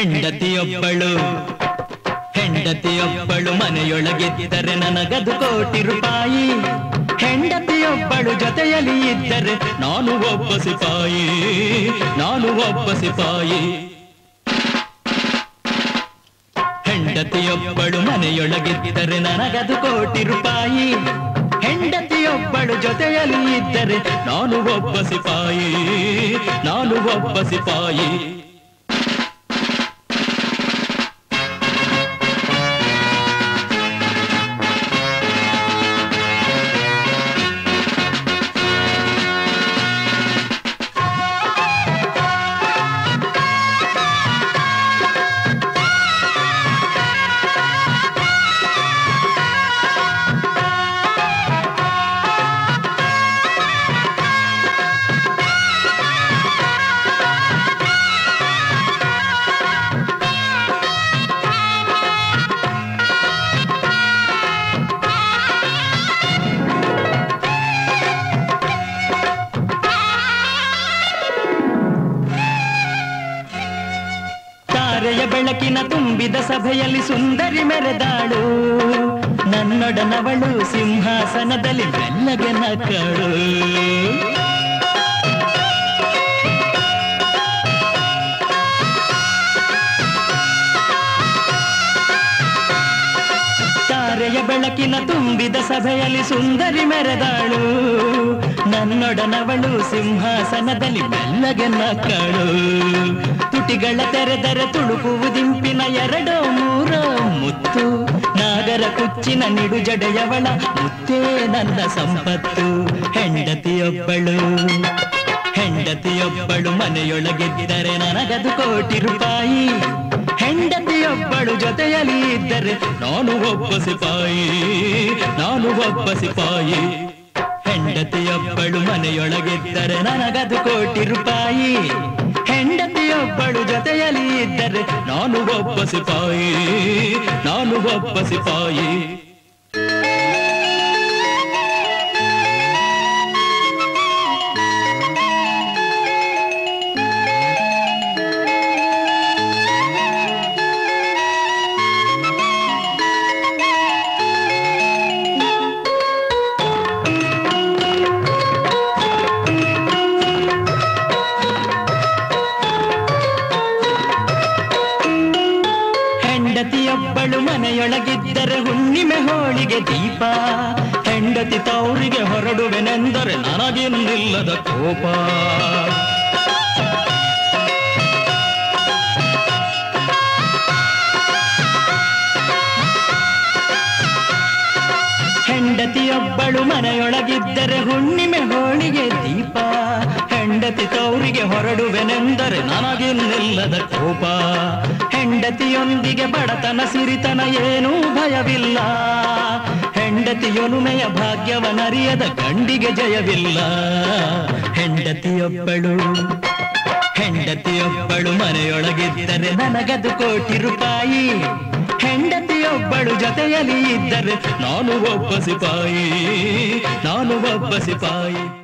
ಹೆಂಡತಿಯೊಬ್ಬಳು ಹೆಂಡತಿಯೊಬ್ಬಳು ಮನೆಯೊಳಗಿದ್ದರೆ ನನಗದು ಕೋಟಿ ರೂಪಾಯಿ ಹೆಂಡತಿಯೊಬ್ಬಳು ಜೊತೆಯಲ್ಲಿ ಇದ್ದರೆ ನಾನು ಒಬ್ಬ ಸಿಪಾಯಿ ನಾನು ಒಬ್ಬ ಸಿಪಾಯಿ ಹೆಂಡತಿಯೊಬ್ಬಳು ಮನೆಯೊಳಗಿದ್ದರೆ ನನಗದು ಕೋಟಿ ರೂಪಾಯಿ ಹೆಂಡತಿಯೊಬ್ಬಳು ಜೊತೆಯಲ್ಲಿ ಇದ್ದರೆ ನಾನು ಒಬ್ಬ ಸಿಪಾಯಿ ನಾನು ಒಬ್ಬ ಸಿಪಾಯಿ ತಾರೆಯ ಬೆಳಕಿನ ತುಂಬಿದ ಸಭೆಯಲ್ಲಿ ಸುಂದರಿ ಮೆರೆದಾಳು ನನ್ನೊಡನವಳು ಸಿಂಹಾಸನದಲ್ಲಿ ಬೆಲ್ಲಗೆ ನಕ್ಕಳು ತಾರೆಯ ಬೆಳಕಿನ ತುಂಬಿದ ಸಭೆಯಲ್ಲಿ ಸುಂದರಿ ಮೆರೆದಾಳು ನನ್ನೊಡನವಳು ಸಿಂಹಾಸನದಲ್ಲಿ ಬೆಲ್ಲಗೆ ನಕ್ಕಳು ತುಟಿಗಳ ತೆರೆದರೆ ತುಳುಕುವುದಿಂಪಿನ ಎರಡೋ ಮೂರೋ ಮುತ್ತು ನಾಗರ ಕುಚ್ಚಿನ ನಿಡು ಜಡೆಯವಳ ಮುತ್ತೇ ನನ್ನ ಸಂಪತ್ತು ಹೆಂಡತಿಯೊಬ್ಬಳು ಹೆಂಡತಿಯೊಬ್ಬಳು ಮನೆಯೊಳಗಿದ್ದರೆ ನನಗದು ಕೋಟಿ ರೂಪಾಯಿ ಹೆಂಡತಿಯೊಬ್ಬಳು ಜೊತೆಯಲ್ಲಿ ಇದ್ದರೆ ನಾನು ಒಬ್ಬ ಸಿಪಾಯಿ ನಾನು ಒಬ್ಬ ಸಿಪಾಯಿ ಹೆಂಡತಿಯೊಬ್ಬಳು ಮನೆಯೊಳಗಿದ್ದರೆ ನನಗದು ಕೋಟಿ ರೂಪಾಯಿ ಹೆಂಡತಿಯೊಬ್ಬಳು ಜೊತೆಯಲ್ಲಿ ಇದ್ದರೆ ನಾನು ಒಬ್ಬ ಸಿಪಾಯಿ ನಾನು ಒಬ್ಬ ಸಿಪಾಯಿ ಹೆಂಡತಿಯೊಬ್ಬಳು ಮನೆಯೊಳಗಿದ್ದರೆ ಹುಣ್ಣಿಮೆ ಹೋಳಿಗೆ ದೀಪ ಹೆಂಡತಿ ತವರಿಗೆ ಹೊರಡುವೆನೆಂದರೆ ನನಗಿನ್ನಿಲ್ಲದ ಕೋಪ ಹೆಂಡತಿಯೊಬ್ಬಳು ಮನೆಯೊಳಗಿದ್ದರೆ ಹುಣ್ಣಿಮೆ ಹೋಳಿಗೆ ದೀಪ ಹೆಂಡತಿ ತವರಿಗೆ ಹೊರಡುವೆನೆಂದರೆ ನನಗಿನ್ನಿಲ್ಲದ ಕೋಪ ಹೆಂಡತಿಯೊಂದಿಗೆ ಬಡತನ ಸಿರಿತನ ಏನೂ ಭಯವಿಲ್ಲ ಹೆಂಡತಿಯೊಲುಮೆಯ ಭಾಗ್ಯವನರಿಯದ ಗಂಡಿಗೆ ಜಯವಿಲ್ಲ ಹೆಂಡತಿಯೊಬ್ಬಳು ಹೆಂಡತಿಯೊಬ್ಬಳು ಮನೆಯೊಳಗಿದ್ದರೆ ನನಗದು ಕೋಟಿ ರೂಪಾಯಿ ಹೆಂಡತಿಯೊಬ್ಬಳು ಜೊತೆಯಲ್ಲಿ ಇದ್ದರೆ ನಾನು ಒಬ್ಬ ಸಿಪಾಯಿ ನಾನು ಒಬ್ಬ ಸಿಪಾಯಿ